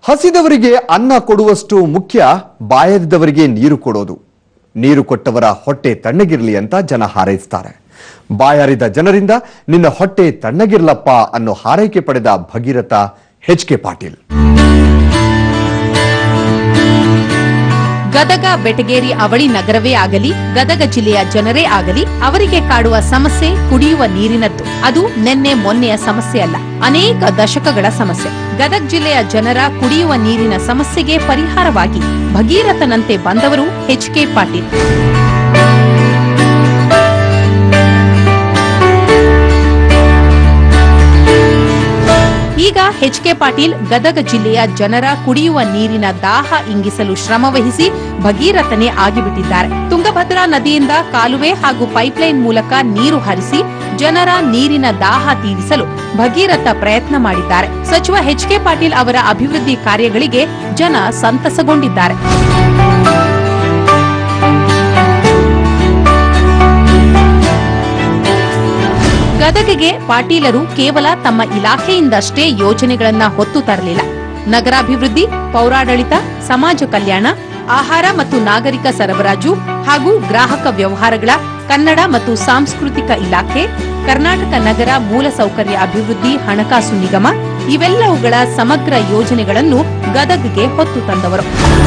ಹಸಿದವರಿಗೆ ಅನ್ನ ಕೊಡುವಷ್ಟು ಮುಖ್ಯ ಬಾಯರಿದವರಿಗೆ ನೀರು ಕೊಡೋದು ನೀರು ಕೊಟ್ಟವರ ಹೊಟ್ಟೆ ತಣ್ಣಗಿರಲಿ ಅಂತ ಜನ ಹಾರೈಸ್ತಾರೆ ಬಾಯಾರಿದ ಜನರಿಂದ ನಿನ್ನ ಹೊಟ್ಟೆ ತಣ್ಣಗಿರ್ಲಪ್ಪ ಅನ್ನೋ ಹಾರೈಕೆ ಪಡೆದ ಭಗೀರಥ ಎಚ್ ಕೆ ಪಾಟೀಲ್ ಗದಗ ಬೆಟಗೇರಿ ಅವಳಿ ನಗರವೇ ಆಗಲಿ ಗದಗ ಜಿಲ್ಲೆಯ ಜನರೇ ಆಗಲಿ ಅವರಿಗೆ ಕಾಡುವ ಸಮಸ್ಯೆ ಕುಡಿಯುವ ನೀರಿನದ್ದು ಅದು ನಿನ್ನೆ ಮೊನ್ನೆಯ ಸಮಸ್ಯೆ ಅಲ್ಲ ಅನೇಕ ದಶಕಗಳ ಸಮಸ್ಯೆ ಗದಗ ಜಿಲ್ಲೆಯ ಜನರ ಕುಡಿಯುವ ನೀರಿನ ಸಮಸ್ಯೆಗೆ ಪರಿಹಾರವಾಗಿ ಭಗೀರಥನಂತೆ ಬಂದವರು ಎಚ್ ಕೆ ಪಾಟೀಲ್ ಈಗ ಎಚ್ ಕೆ ಪಾಟೀಲ್ ಗದಗ ಜಿಲ್ಲೆಯ ಜನರ ಕುಡಿಯುವ ನೀರಿನ ದಾಹ ಇಂಗಿಸಲು ಶ್ರಮವಹಿಸಿ ಭಗೀರಥನೇ ಆಗಿಬಿಟ್ಟಿದ್ದಾರೆ ತುಂಗಭದ್ರಾ ನದಿಯಿಂದ ಕಾಲುವೆ ಹಾಗೂ ಪೈಪ್ಲೈನ್ ಮೂಲಕ ನೀರು ಹರಿಸಿ ಜನರ ನೀರಿನ ದಾಹ ತೀರಿಸಲು ಭಗೀರಥ ಪ್ರಯತ್ನ ಮಾಡಿದ್ದಾರೆ ಸಚಿವ ಎಚ್ ಕೆ ಪಾಟೀಲ್ ಅವರ ಅಭಿವೃದ್ಧಿ ಕಾರ್ಯಗಳಿಗೆ ಜನ ಸಂತಸಗೊಂಡಿದ್ದಾರೆ ಗದಗಿಗೆ ಪಾಟೀಲರು ಕೇವಲ ತಮ್ಮ ಇಲಾಖೆಯಿಂದಷ್ಟೇ ಯೋಜನೆಗಳನ್ನ ಹೊತ್ತು ತರಲಿಲ್ಲ ನಗರಾಭಿವೃದ್ಧಿ ಪೌರಾಡಳಿತ ಸಮಾಜ ಕಲ್ಯಾಣ ಆಹಾರ ಮತ್ತು ನಾಗರಿಕ ಸರಬರಾಜು ಹಾಗೂ ಗ್ರಾಹಕ ವ್ಯವಹಾರಗಳ ಕನ್ನಡ ಮತ್ತು ಸಾಂಸ್ಕೃತಿಕ ಇಲಾಖೆ ಕರ್ನಾಟಕ ನಗರ ಮೂಲಸೌಕರ್ಯ ಅಭಿವೃದ್ಧಿ ಹಣಕಾಸು ನಿಗಮ ಇವೆಲ್ಲವುಗಳ ಸಮಗ್ರ ಯೋಜನೆಗಳನ್ನು ಗದಗಿಗೆ ಹೊತ್ತು ತಂದವರು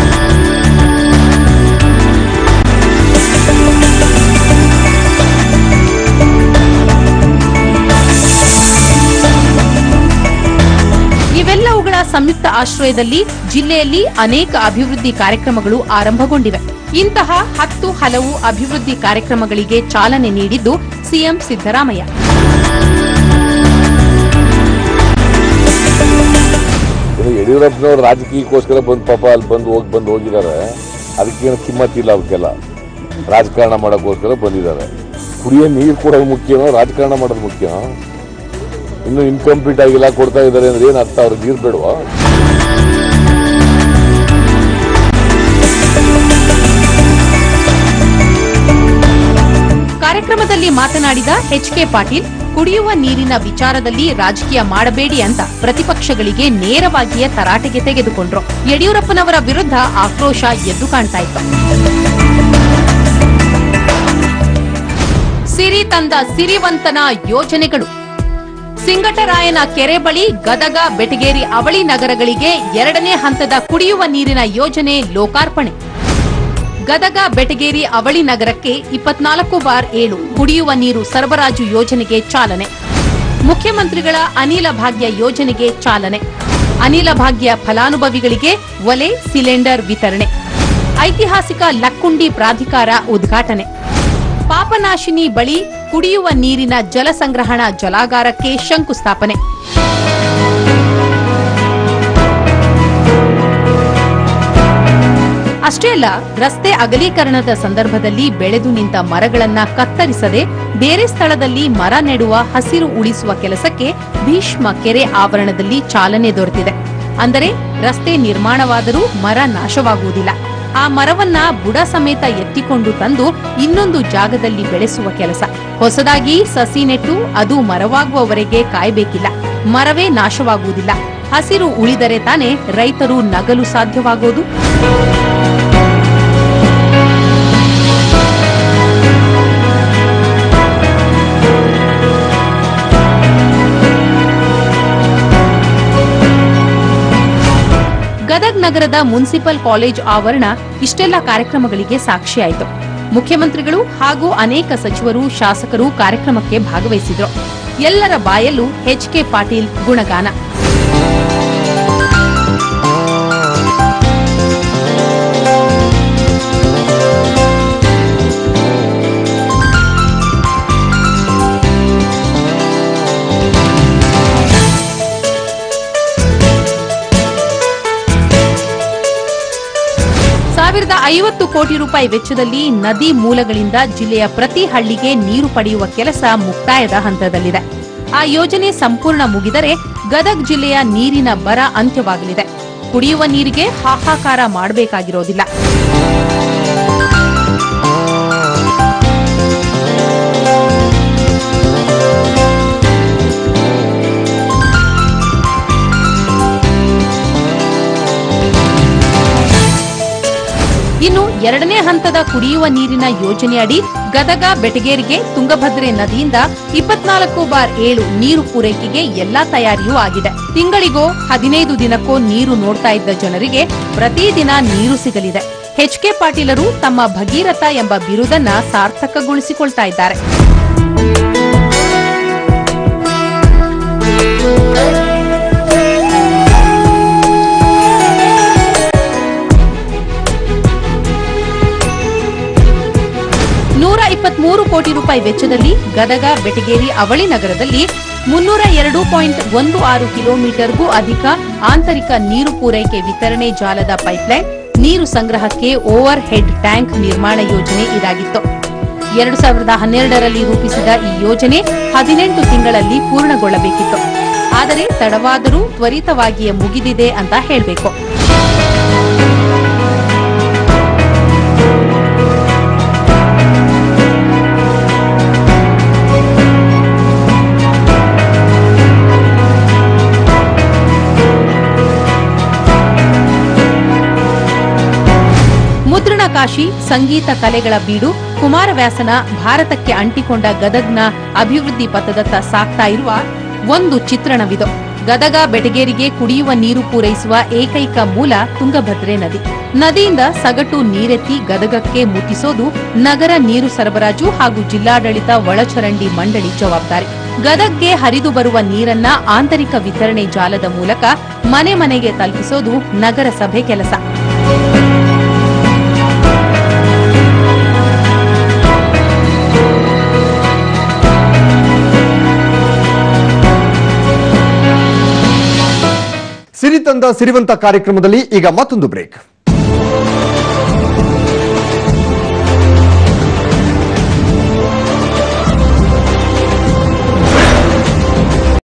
ಇವೆಲ್ಲವುಗಳ ಸಂಯುಕ್ತ ಆಶ್ರಯದಲ್ಲಿ ಜಿಲ್ಲೆಯಲ್ಲಿ ಅನೇಕ ಅಭಿವೃದ್ಧಿ ಕಾರ್ಯಕ್ರಮಗಳು ಆರಂಭಗೊಂಡಿವೆ ಇಂತಹ ಹತ್ತು ಹಲವು ಅಭಿವೃದ್ಧಿ ಕಾರ್ಯಕ್ರಮಗಳಿಗೆ ಚಾಲನೆ ನೀಡಿದ್ದು ಸಿಎಂ ಸಿದ್ದರಾಮಯ್ಯ ಇನ್ನು ಯಡಿಯೂರಪ್ಪನವ್ರು ರಾಜಕೀಯಕ್ಕೋಸ್ಕರ ಬಂದು ಪಾಪ ಅಲ್ಲಿ ಬಂದು ಹೋಗಿ ಬಂದು ಹೋಗಿದ್ದಾರೆ ಅದಕ್ಕೇನು ಕಿಮ್ಮತ್ತಿಲ್ಲ ಅವಕ್ಕೆಲ್ಲ ರಾಜಕಾರಣ ಮಾಡೋಕ್ಕೋಸ್ಕರ ಬಂದಿದ್ದಾರೆ ಕುಡಿಯೋ ನೀರು ಕೊಡೋದು ಮುಖ್ಯನೋ ರಾಜಕಾರಣ ಮಾಡೋದು ಮುಖ್ಯನೋ ಇನ್ನು ಇನ್ಕಂಪ್ಲೀಟ್ ಆಗಿಲ್ಲ ಕೊಡ್ತಾ ಇದ್ದಾರೆ ಅಂದ್ರೆ ಏನು ಅರ್ಥ ಅವ್ರಿಗೆ ನೀರು ಬೇಡವಾ ಕಾರ್ಯಕ್ರಮದಲ್ಲಿ ಮಾತನಾಡಿದ ಎಚ್ ಕೆ ಪಾಟೀಲ್ ಕುಡಿಯುವ ನೀರಿನ ವಿಚಾರದಲ್ಲಿ ರಾಜಕೀಯ ಮಾಡಬೇಡಿ ಅಂತ ಪ್ರತಿಪಕ್ಷಗಳಿಗೆ ನೇರವಾಗಿಯೇ ತರಾಟೆಗೆ ತೆಗೆದುಕೊಂಡ್ರು ಯಡಿಯೂರಪ್ಪನವರ ವಿರುದ್ಧ ಆಕ್ರೋಶ ಎದ್ದು ಕಾಣ್ತಾ ಇತ್ತು ಸಿರಿ ತಂದ ಸಿರಿವಂತನ ಯೋಜನೆಗಳು ಸಿಂಗಟರಾಯನ ಕೆರೆ ಬಳಿ ಗದಗ ಬೆಟಗೇರಿ ಅವಳಿ ನಗರಗಳಿಗೆ ಎರಡನೇ ಹಂತದ ಕುಡಿಯುವ ನೀರಿನ ಯೋಜನೆ ಲೋಕಾರ್ಪಣೆ ಗದಗ ಬೆಟಗೇರಿ ಅವಳಿ ನಗರಕ್ಕೆ ಇಪ್ಪತ್ನಾಲ್ಕು ಬಾರ್ ಏಳು ಕುಡಿಯುವ ನೀರು ಸರಬರಾಜು ಯೋಜನೆಗೆ ಚಾಲನೆ ಮುಖ್ಯಮಂತ್ರಿಗಳ ಅನಿಲ ಭಾಗ್ಯ ಯೋಜನೆಗೆ ಚಾಲನೆ ಅನಿಲ ಭಾಗ್ಯ ಫಲಾನುಭವಿಗಳಿಗೆ ಒಲೆ ಸಿಲಿಂಡರ್ ವಿತರಣೆ ಐತಿಹಾಸಿಕ ಲಕ್ಕುಂಡಿ ಪ್ರಾಧಿಕಾರ ಉದ್ಘಾಟನೆ ಪಾಪನಾಶಿನಿ ಬಳಿ ಕುಡಿಯುವ ನೀರಿನ ಜಲ ಸಂಗ್ರಹಣಾ ಜಲಾಗಾರಕ್ಕೆ ಶಂಕುಸ್ಥಾಪನೆ ಅಷ್ಟೇ ಅಲ್ಲ ರಸ್ತೆ ಅಗಲೀಕರಣದ ಸಂದರ್ಭದಲ್ಲಿ ಬೆಳೆದು ನಿಂತ ಮರಗಳನ್ನ ಕತ್ತರಿಸದೆ ಬೇರೆ ಸ್ಥಳದಲ್ಲಿ ಮರ ನೆಡುವ ಹಸಿರು ಉಳಿಸುವ ಕೆಲಸಕ್ಕೆ ಭೀಷ್ಮ ಕೆರೆ ಆವರಣದಲ್ಲಿ ಚಾಲನೆ ದೊರೆತಿದೆ ಅಂದರೆ ರಸ್ತೆ ನಿರ್ಮಾಣವಾದರೂ ಮರ ನಾಶವಾಗುವುದಿಲ್ಲ ಆ ಮರವನ್ನ ಬುಡ ಸಮೇತ ಎತ್ತಿಕೊಂಡು ತಂದು ಇನ್ನೊಂದು ಜಾಗದಲ್ಲಿ ಬೆಳೆಸುವ ಕೆಲಸ ಹೊಸದಾಗಿ ಸಸಿ ನೆಟ್ಟು ಅದು ಮರವಾಗುವವರೆಗೆ ಕಾಯಬೇಕಿಲ್ಲ ಮರವೇ ನಾಶವಾಗುವುದಿಲ್ಲ ಹಸಿರು ಉಳಿದರೆ ತಾನೇ ರೈತರು ನಗಲು ಸಾಧ್ಯವಾಗೋದು ಗದಗ್ ನಗರದ ಮುನ್ಸಿಪಲ್ ಕಾಲೇಜ್ ಆವರಣ ಇಷ್ಟೆಲ್ಲ ಕಾರ್ಯಕ್ರಮಗಳಿಗೆ ಸಾಕ್ಷಿಯಾಯಿತು ಮುಖ್ಯಮಂತ್ರಿಗಳು ಹಾಗೂ ಅನೇಕ ಸಚಿವರು ಶಾಸಕರು ಕಾರ್ಯಕ್ರಮಕ್ಕೆ ಭಾಗವಹಿಸಿದ್ರು ಎಲ್ಲರ ಬಾಯಲ್ಲೂ ಎಚ್ ಕೆ ಪಾಟೀಲ್ ಗುಣಗಾನ ಸಾವಿರದ ಐವತ್ತು ಕೋಟಿ ರೂಪಾಯಿ ವೆಚ್ಚದಲ್ಲಿ ನದಿ ಮೂಲಗಳಿಂದ ಜಿಲ್ಲೆಯ ಪ್ರತಿ ಹಳ್ಳಿಗೆ ನೀರು ಪಡೆಯುವ ಕೆಲಸ ಮುಕ್ತಾಯದ ಹಂತದಲ್ಲಿದೆ ಆ ಯೋಜನೆ ಸಂಪೂರ್ಣ ಮುಗಿದರೆ ಗದಗ್ ಜಿಲ್ಲೆಯ ನೀರಿನ ಬರ ಅಂತ್ಯವಾಗಲಿದೆ ಕುಡಿಯುವ ನೀರಿಗೆ ಹಾಹಾಕಾರ ಮಾಡಬೇಕಾಗಿರೋದಿಲ್ಲ ಎರಡನೇ ಹಂತದ ಕುಡಿಯುವ ನೀರಿನ ಯೋಜನೆಯಡಿ ಗದಗ ಬೆಟಗೇರಿಗೆ ತುಂಗಭದ್ರೆ ನದಿಯಿಂದ ಇಪ್ಪತ್ನಾಲ್ಕು ಬಾರ್ ಏಳು ನೀರು ಪೂರೈಕೆಗೆ ಎಲ್ಲಾ ತಯಾರಿಯೂ ಆಗಿದೆ ತಿಂಗಳಿಗೋ ಹದಿನೈದು ದಿನಕ್ಕೋ ನೀರು ನೋಡ್ತಾ ಇದ್ದ ಜನರಿಗೆ ಪ್ರತಿದಿನ ನೀರು ಸಿಗಲಿದೆ ಎಚ್ ಕೆ ಪಾಟೀಲರು ತಮ್ಮ ಭಗೀರಥ ಎಂಬ ಬಿರುದನ್ನ ಸಾರ್ಥಕಗೊಳಿಸಿಕೊಳ್ತಾ ಇದ್ದಾರೆ ನೂರ ಇಪ್ಪತ್ಮೂರು ಕೋಟಿ ರೂಪಾಯಿ ವೆಚ್ಚದಲ್ಲಿ ಗದಗ ಬೆಟಗೇರಿ ಅವಳಿ ನಗರದಲ್ಲಿ ಮುನ್ನೂರ ಎರಡು ಪಾಯಿಂಟ್ ಒಂದು ಆರು ಕಿಲೋಮೀಟರ್ಗೂ ಅಧಿಕ ಆಂತರಿಕ ನೀರು ಪೂರೈಕೆ ವಿತರಣೆ ಜಾಲದ ಪೈಪ್ಲೈನ್ ನೀರು ಸಂಗ್ರಹಕ್ಕೆ ಓವರ್ ಹೆಡ್ ಟ್ಯಾಂಕ್ ನಿರ್ಮಾಣ ಯೋಜನೆ ಇದಾಗಿತ್ತು ಎರಡು ಸಾವಿರದ ಹನ್ನೆರಡರಲ್ಲಿ ರೂಪಿಸಿದ ಈ ಯೋಜನೆ ಹದಿನೆಂಟು ತಿಂಗಳಲ್ಲಿ ಪೂರ್ಣಗೊಳ್ಳಬೇಕಿತ್ತು ಆದರೆ ತಡವಾದರೂ ತ್ವರಿತವಾಗಿಯೇ ಮುಗಿದಿದೆ ಅಂತ ಹೇಳಬೇಕು ಮುದ್ರಣ ಕಾಶಿ ಸಂಗೀತ ಕಲೆಗಳ ಬೀಡು ಕುಮಾರವ್ಯಾಸನ ಭಾರತಕ್ಕೆ ಅಂಟಿಕೊಂಡ ಗದಗ್ನ ಅಭಿವೃದ್ಧಿ ಪಥದತ್ತ ಸಾಗ್ತಾ ಇರುವ ಒಂದು ಚಿತ್ರಣವಿದು ಗದಗ ಬೆಟಗೇರಿಗೆ ಕುಡಿಯುವ ನೀರು ಪೂರೈಸುವ ಏಕೈಕ ಮೂಲ ತುಂಗಭದ್ರೆ ನದಿ ನದಿಯಿಂದ ಸಗಟು ನೀರೆತ್ತಿ ಗದಗಕ್ಕೆ ಮುಟ್ಟಿಸೋದು ನಗರ ನೀರು ಸರಬರಾಜು ಹಾಗೂ ಜಿಲ್ಲಾಡಳಿತ ಒಳಚರಂಡಿ ಮಂಡಳಿ ಜವಾಬ್ದಾರಿ ಗದಗ್ಗೆ ಹರಿದು ಬರುವ ನೀರನ್ನ ಆಂತರಿಕ ವಿತರಣೆ ಜಾಲದ ಮೂಲಕ ಮನೆ ಮನೆಗೆ ತಲುಪಿಸೋದು ನಗರಸಭೆ ಕೆಲಸ ಸಿರಿತಂದ ಸಿರಿವಂತ ಕಾರ್ಯಕ್ರಮದಲ್ಲಿ ಈಗ ಮತ್ತೊಂದು ಬ್ರೇಕ್